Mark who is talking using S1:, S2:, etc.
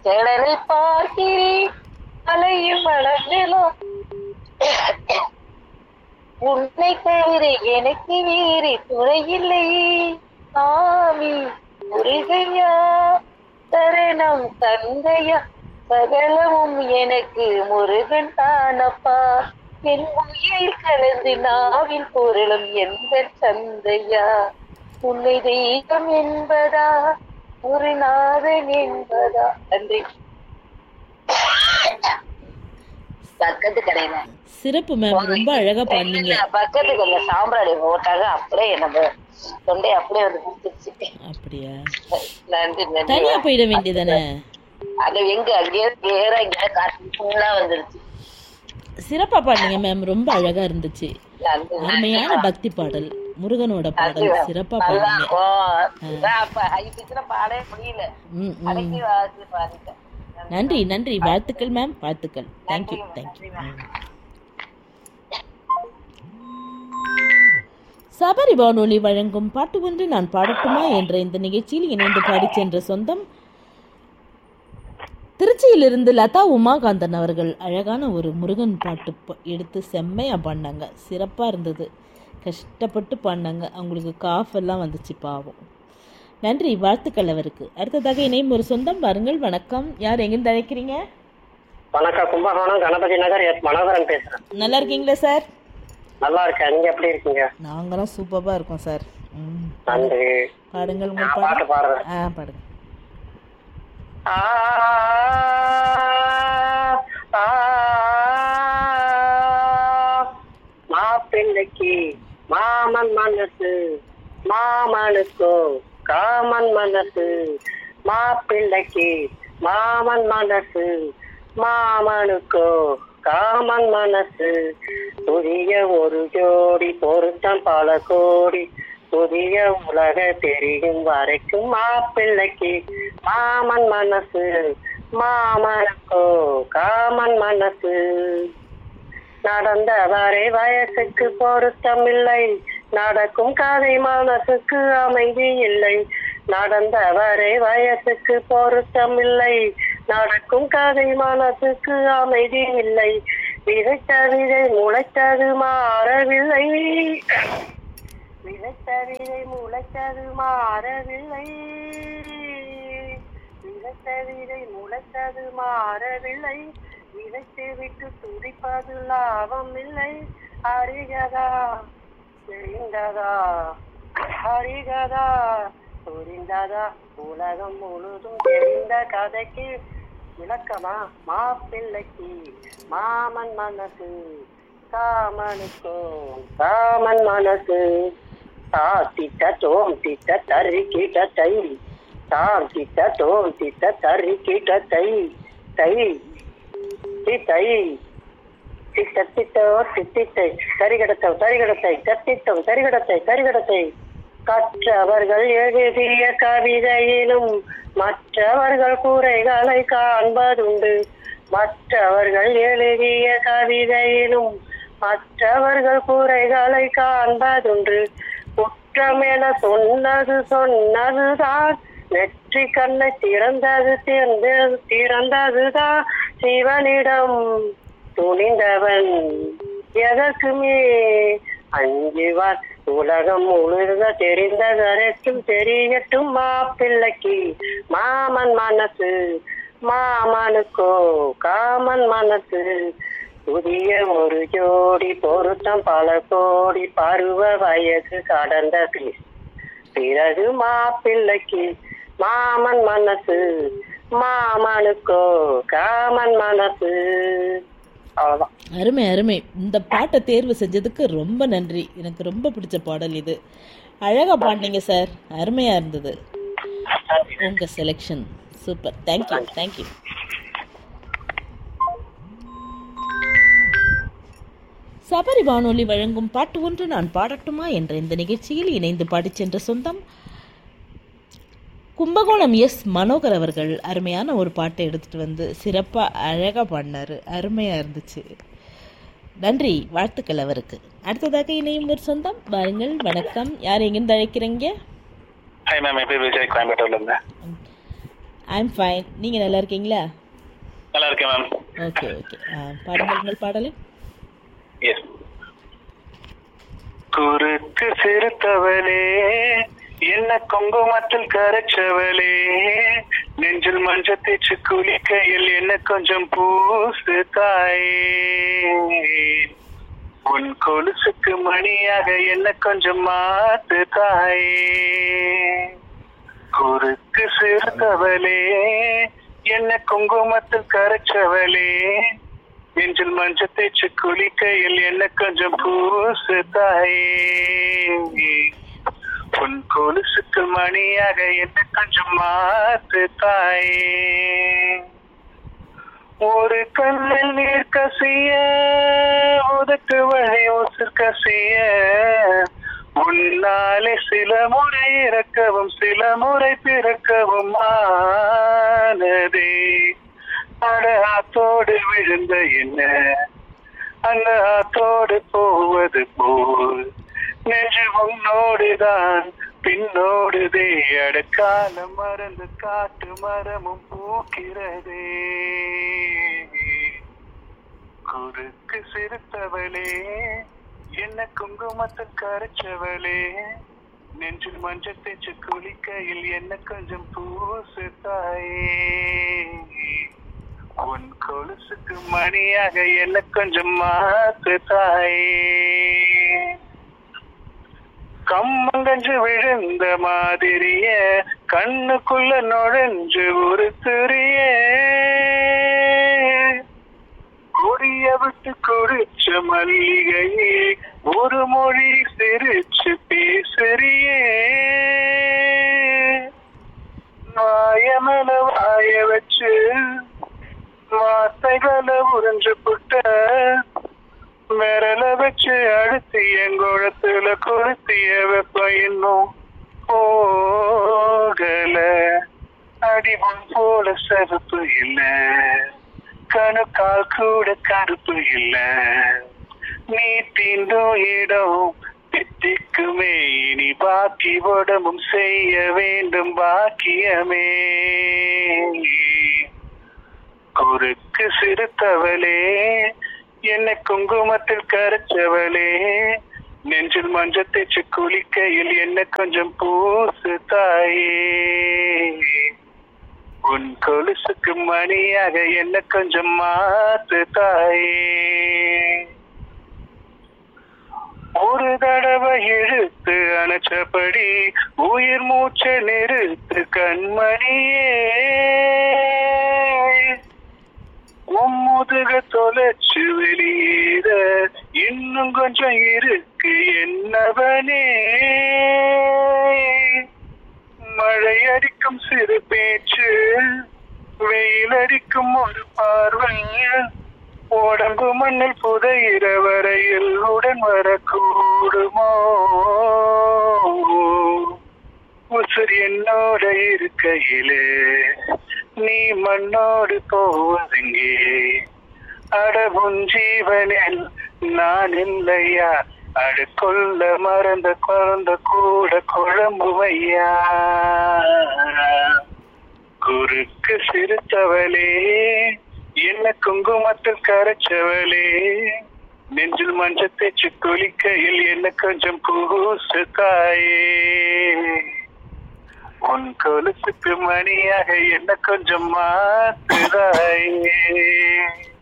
S1: கடலை பார்க்கிறேன் அலையும் மலர்களும் உன்னை தவிர எனக்கு வேறு துணை இல்லை சாமி முருகையா சரணம் தந்தையா சகலமும் எனக்கு முருகன் தானப்பா என் உயிர் கலந்து நாவில் பொருளும் எந்த சந்தையா உன்னை தெய்வம் என்பதா ஒரு நாதன் என்பதா நன்றி பக்கத்து கடையில
S2: சிறப்பு மேம் ரொம்ப அழகா பாடினீங்க
S1: இல்ல, பக்கத்து கடையில சாம்பிராணி போட்டாங்க அப்படியே நம்ம தொண்டை அப்படியே வந்து குடுத்துச்சு
S2: அப்படியா
S1: நன்றி நன்றி
S2: தனியா போயிட வேண்டியதானே
S1: அது எங்க அங்கேயே நேரா இங்க காசு ஃபுல்லா வந்துருச்சு
S2: சிறப்பா பாடினீங்க மேம் ரொம்ப அழகா இருந்துச்சு
S1: நன்றி
S2: அருமையான பக்தி பாடல் முருகனோட பாடல் சிறப்பா
S1: நல்லா
S2: பாடினீங்க
S1: இருக்கும் இதான் அப்ப ஹை பிச்சுல பாடவே முடியல
S2: ம், ம்.
S1: அடக்கி வாசி பாடிட்டேன்
S2: நன்றி நன்றி வாழ்த்துக்கள் மேம் வாழ்த்துக்கள் தேங்க்யூ தேங்க்யூ சபரி வானொலி வழங்கும் பாட்டு ஒன்று நான் பாடட்டுமா என்ற இந்த நிகழ்ச்சியில் இணைந்து பாடிச் சென்ற சொந்தம் திருச்சியிலிருந்து லதா உமாகாந்தன் அவர்கள் அழகான ஒரு முருகன் பாட்டு ப- எடுத்து செம்மையா பாடினாங்க சிறப்பாக இருந்தது கஷ்டப்பட்டு பாடினாங்க அவங்களுக்கு காஃப் எல்லாம் வந்துச்சு பாவம் நன்றி வாழ்த்துக்கள் அவருக்கு அடுத்ததாக இணையும் ஒரு சொந்தம் வாருங்கள் வணக்கம் யார் எங்கிருந்து அழைக்கிறீங்க
S3: வணக்கம் கும்பகோணம் கணபதி நகர் எஸ் மனோகரன் பேசுறேன்
S2: நல்லா இருக்கீங்களா சார்
S3: நல்லா இருக்கேன் நீங்க எப்படி இருக்கீங்க
S2: நாங்களும் சூப்பராக இருக்கோம் சார் ம்
S3: நன்றி
S2: பாடுங்கள் உங்கள்
S3: நான்
S2: பாடு
S3: பாட்டு பாடுறேன்
S2: ஆ பாடுங்க
S3: ஆ, ஆ, மாப்பிள்ளைக்கு மாமன் மனசு மாமனுக்கோ காமன் மனசு மாப்பிள்ளைக்கு மாமன் மனசு மாமனுக்கோ காமன் மனசு புதிய ஒரு ஜோடி பொருத்தம் பல கோடி புதிய உலக தெரியும் வரைக்கும் மாப்பிள்ளைக்கு மாமன் மனசு மாமனுக்கோ காமன் மனசு நடந்தவரை வயசுக்கு பொருத்தமில்லை நடக்கும் கதை மனசுக்கு அமைதி இல்லை நடந்தவரை வயசுக்கு பொருத்தமில்லை நடக்கும் கதை மனசுக்கு அமைதி இல்லை விதைத்த விதை முளைத்தது மாறவில்லை விதைத்த விதை முளைத்தது மாறவில்லை விதைத்த விதை முளைத்தது மாறவில்லை விதைத்து விட்டு துடிப்பது லாபம் இல்லை அறிகதா தெரிந்ததா அறிகதா புரிந்ததா உலகம் முழுதும் தெரிந்த கதைக்கு விளக்கமா மாப்பிள்ளைக்கு மாமன் மனசு காமனுக்கோ காமன் மனசு தா திட்ட தோம் திட்ட தரி கிட்ட தை தாம் திட்ட தோம் திட்ட தரி கிட்ட தை தை தி தை திட்ட திட்டோ திட்டித்தை தரிகடத்தை தரிகடத்தை தத்தித்தம் தரிகடத்தை தரிகடத்தை கற்றவர்கள் எழுதிய கவிதையிலும் மற்றவர்கள் குறைகளை காண்பதுண்டு மற்றவர்கள் எழுதிய கவிதையிலும் மற்றவர்கள் குறைகளை காண்பதுண்டு குற்றம் என சொன்னது சொன்னதுதான் நெற்றி கண்ணை திறந்தது திறந்தது திறந்ததுதான் சிவனிடம் துணிந்தவன் எதற்குமே அஞ்சுவார் உலகம் முழுத தெரிந்த கரைக்கும் தெரியட்டும் மாப்பிள்ளைக்கு மாமன் மனசு மாமனுக்கோ காமன் மனசு புதிய ஒரு ஜோடி பொருத்தம் பல கோடி பருவ வயது கடந்த பி- பிறகு மாப்பிள்ளைக்கு மாமன் மனசு மாமனுக்கோ காமன் மனசு அவ்வளவுதான்
S2: அருமை அருமை இந்த பாட்டை தேர்வு செஞ்சதுக்கு ரொம்ப நன்றி எனக்கு ரொம்ப பிடிச்ச பாடல் இது அழகா பாடினீங்க சார் அருமையா இருந்தது உங்க selection super thank you thank you Sabari வானொலி வழங்கும் பாட்டு ஒன்று நான் பாடட்டுமா என்ற இந்த நிகழ்ச்சியில் இணைந்து பாடிச் சென்ற சொந்தம் கும்பகோணம் எஸ் மனோகர் அவர்கள் அருமையான ஒரு பாட்டை எடுத்துட்டு வந்து சிறப்பா அழகா பாடினாரு அருமையா இருந்துச்சு நன்றி வாழ்த்துக்கள் அவருக்கு அடுத்ததாக இணையும் ஒரு சொந்தம் வாருங்கள் வணக்கம் யார் எங்கிருந்து அழைக்கிறீங்க
S4: ஹாய் மேம் என் பேர் விஜய் கோயம்பேட்டூர்ல இருந்தேன்
S2: ஐம் ஃபைன் நீங்கள் நல்லா இருக்கீங்களா
S4: நல்லா இருக்கேன் மேம்
S2: ஓகே ஓகே பாடுங்கள் உங்கள் பாடலை
S4: எஸ் குறுக்கு சிறுத்தவளே என்ன குங்குமத்தில் கரைச்சவளே நெஞ்சில் மஞ்சள் தேய்ச்சு குளிக்கையில் என்ன கொஞ்சம் பூசு தாயே உன் கொலுசுக்கு மணியாக என்ன கொஞ்சம் மாத்து தாயே குறுக்கு சிறுத்தவளே என்ன குங்குமத்தில் கரைச்சவளே நெஞ்சில் மஞ்சள் தேய்ச்சு குளிக்கையில் என்ன கொஞ்சம் பூசு தாயே உன் கொலுசுக்கு மணியாக என்ன கொஞ்சம் மாத்து தாயே ஒரு கண்ணில் நீர் கசிய உதட்டு வழி உசுர் கசிய உன்னாலே சில முறை இறக்கவும் சில முறை பிறக்கவும் ஆனதே அட ஆத்தோடு விழுந்த என்ன அந்த ஆத்தோடு போவது போல் நெஞ்சு உன்னோடுதான் பின்னோடுதே அடக்காலம் மறந்து காட்டு மரமும் பூக்கிறதே குறுக்கு சிறுத்தவளே என்ன குங்குமத்தை கரைச்சவளே நெஞ்சில் மஞ்சள் தேய்ச்சு குளிக்கையில் என்ன கொஞ்சம் பூசு தாயே உன் கொலுசுக்கு மணியாக என்ன கொஞ்சம் மாத்து தாயே கம்மங்கஞ்சு விழுந்த மாதிரிய கண்ணுக்குள்ள நுழைஞ்சு ஒரு திரிய கொடிய விட்டு குடிச்ச மல்லிகையே ஒரு மொழி சிரிச்சு பேசுறியே வாயமல வாய வச்சு வார்த்தைகளை உறிஞ்சு புட்ட விரல வச்சு அடுத்து எங்குளத்துல கொளுத்திய வெப்ப இன்னும் போகல அடிவம் போல செவப்பு இல்ல கணுக்கால் கூட கருப்பு இல்ல நீ தீண்டும் இடம் தித்திக்குமே இனி பாக்கி உடம்பும் செய்ய வேண்டும் பாக்கியமே குறுக்கு சிறுத்தவளே என்ன குங்குமத்தில் கரைச்சவளே நெஞ்சில் மஞ்சள் தேய்ச்சு குளிக்கையில் என்ன கொஞ்சம் பூசு தாயே உன் கொலுசுக்கு மணியாக என்ன கொஞ்சம் மாத்து தாயே ஒரு தடவை இழுத்து அணைச்சபடி உயிர் மூச்சை நிறுத்து கண்மணியே உன் முதுக தொலைச்சு வெளியேற இன்னும் கொஞ்சம் இருக்கு என்னவனே மழை அடிக்கும் சிறு பேச்சு வெயில் அடிக்கும் ஒரு பார்வை உடம்பு மண்ணில் புதையிற வரையில் உடன் வரக்கூடுமோ உசுர் என்னோட இருக்கையிலே நீ மண்ணோடு போவதெங்கே அடவும் ஜீவனில் நான் இல்லையா அடு கொல்ல மறந்த குழந்த கூட குழம்புவையா குறுக்கு சிறுத்தவளே என்ன குங்குமத்தில் கரைச்சவளே நெஞ்சில் மஞ்சள் தேய்ச்சு குளிக்கையில் என்ன கொஞ்சம் பூசு தாயே உன் கொலுசுக்கு மணியாக என்ன கொஞ்சம் மாத்துதாயே